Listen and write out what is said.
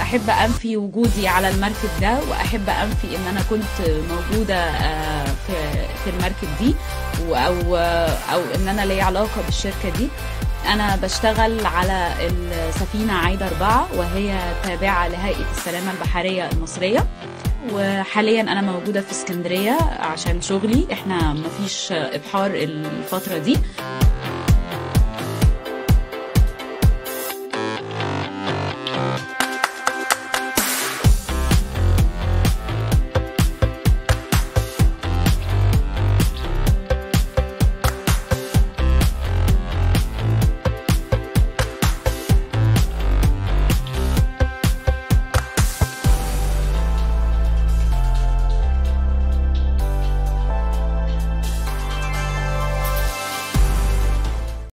واحب انفي وجودي على المركب ده واحب انفي ان انا كنت موجوده آه، في في المركب دي و- او او ان انا ليا علاقه بالشركه دي انا بشتغل على السفينه عايده أربعة وهي تابعه لهيئه السلامه البحريه المصريه وحاليا انا موجوده في اسكندريه عشان شغلي احنا مفيش ابحار الفتره دي